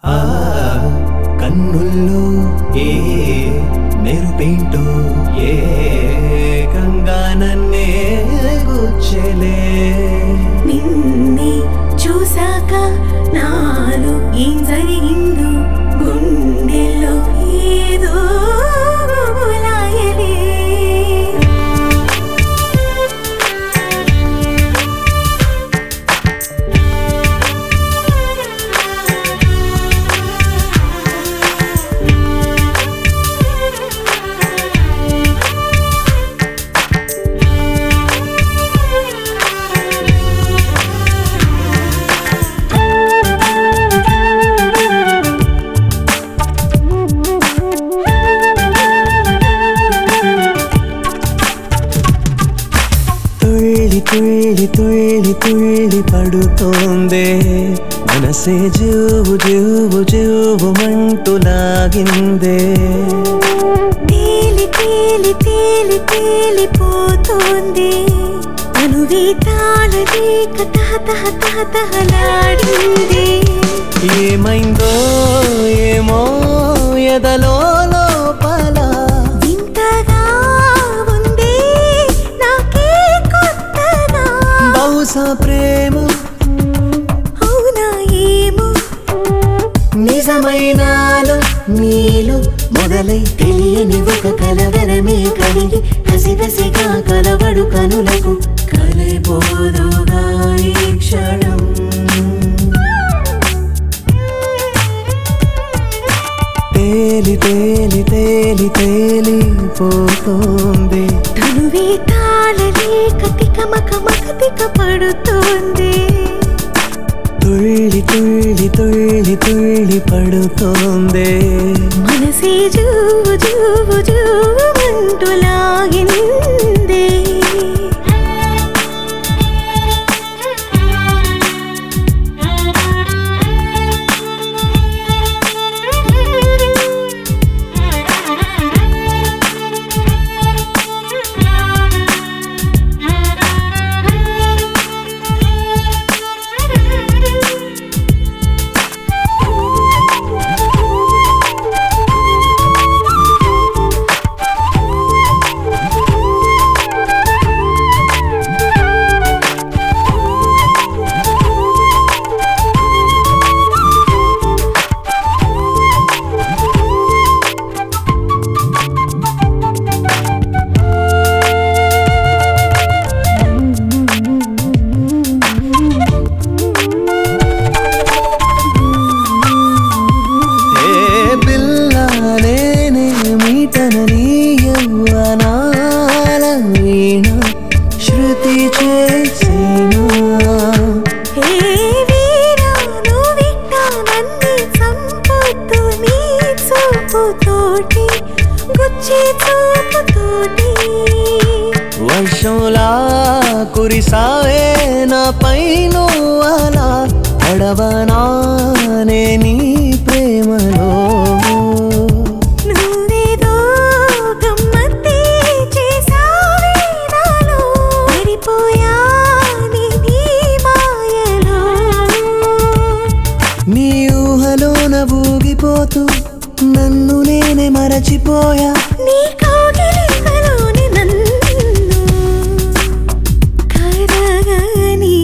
ఆ కన్నుల్లో ఏ మెరుపేంటో ఏ కంగా నన్నే గుచ్చెలే నిన్నే చూసాక నాలో ఏం జరిగిందో గుండెల్లో ఏదో గుబులాయలే తుళ్ళి తుళ్ళి తుళ్ళి తుళ్ళి పడుతోందే మనసే జువు జువు జువు మంటూ లాగిందే తేలి తేలి తేలి తేలిపోతోంది అనువే తాళలేక తహ తహ తహ తహలాడింది ఏమైందో ఏమో ఎదలో లోపల వింతగా ఉంది నాకే కొత్తగా బహుశా ప్రేమ అవునా ఏమో నిజమైనాలో నీలో మొదలై తెలియని ఒక కలవరమే కలిగి కసిగసిగా కలవడు కనులకు కలైపోదుగా ఈ క్షణం తేలి తేలి తేలి తేలి పోతోంది తనువే తాళలేక తికమక మక తిక పడుతోంది తుళ్ళి తుళ్ళి తుళ్ళి తుళ్ళి పడుతోంది మనసే జూవు జూవు జూవంటూ లాగింది ఏ పిల్ల నేనే మీటనని యవ్వనాల వీణ శృతి చేసినా హే వీరా నువ్విట్టా నన్ను చంపుతూ నీ చూపుతోటి గుచ్చి చూపుతోటి వర్షంలా కురిసావే నా పైన అలా పడవనానే నీ ప్రేమలో నువ్వేదో గమ్మత్తే చేసావే నాలో పడిపోయా నీ నీ మాయలో నీ ఊహలోన ఊగిపోతూ నన్ను నేనే మరచిపోయా నీ కౌగిలింతలోని నన్ను కరగని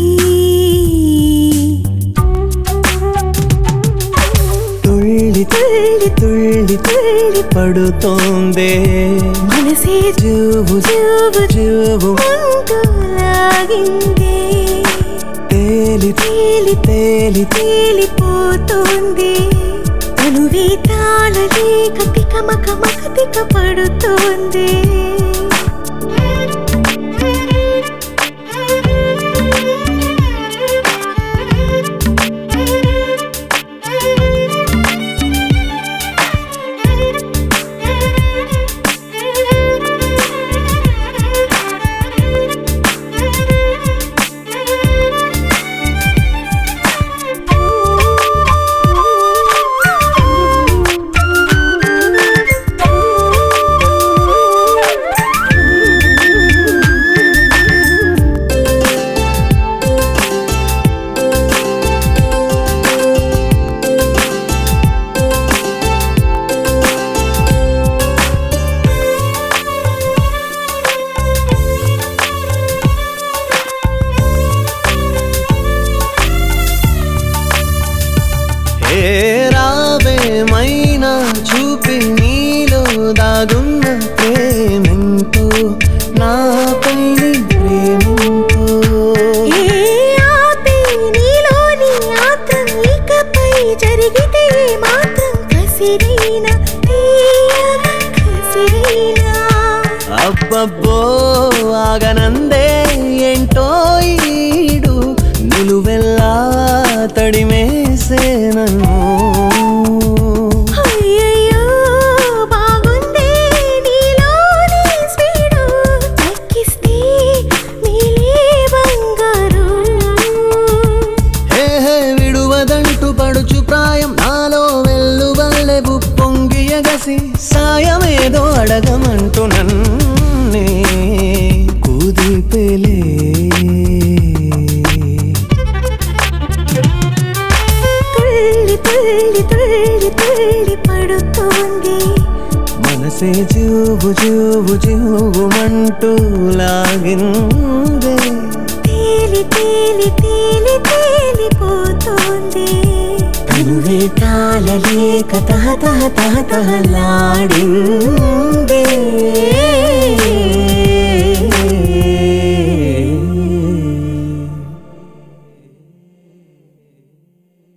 తుళ్ళి తుళ్ళి తుళ్ళి తుళ్ళి పడుతోందే మనసే జువు జూబు జువు అంటూ లాగింది తేలి తేలి తేలి తేలిపోతోంది తనువే తాళలేక తికమక మక తిక పడుతోంది రావేమైనా చూపి నీలో దాగున్న ప్రేమెంతో నాపై నీ ప్రేమెంతో ఏ ఆపే నీలోని ఆత్రం ఇకపై జరిగితే మాత్రం కసిరైనా తీయగా కసిరైనా అబ్బబ్బో ఆగనందే ఏంటో ఈడు నిలువెల్లా తడిమేసే నన్ను అయ్యయ్యో బాగుందే నీలోని స్పీడు తగ్గిస్తే నీలే బంగారు హే హే విడువదంటూ పడుచు ప్రాయం నాలో వెల్లువల్లె పొంగి ఎగసి సాయమేదో అడగమంటూ నన్నే కుదిపెలే తుళ్ళి తుళ్ళి తుళ్ళి తుళ్ళి పడుతోంది మనసే జూబు జూబు జూబుమంటూ లాగిందే తేలి తేలి తేలి తేలిపోతోంది తనువే తాళలేక తహ తహ తహ తహలాడిందే